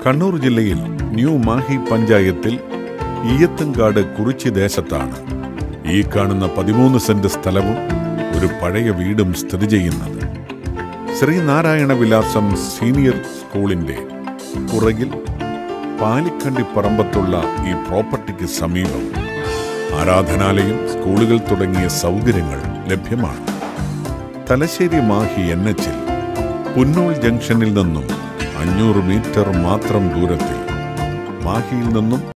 കണ്ണൂർ ജില്ലയിൽ ന്യൂ മാഹി പഞ്ചായത്തിൽ ഈയത്തുംകാട് കുറിച്ചി ദേശത്താണ് ഈ കാണുന്ന പതിമൂന്ന് സെന്റ് സ്ഥലവും ഒരു പഴയ വീടും സ്ഥിതി ചെയ്യുന്നത് ശ്രീനാരായണ വിലാസം സീനിയർ സ്കൂളിന്റെ പുറകിൽ പാലിക്കണ്ടി പറമ്പത്തുള്ള ഈ പ്രോപ്പർട്ടിക്ക് സമീപം ആരാധനാലയം സ്കൂളുകൾ തുടങ്ങിയ സൗകര്യങ്ങൾ ലഭ്യമാണ് തലശ്ശേരി മാഹി എൻ എച്ചിൽ പുന്നോൾ ജംഗ്ഷനിൽ നിന്നും അഞ്ഞൂറ് മീറ്റർ മാത്രം ദൂരത്തിൽ മാഹിയിൽ നിന്നും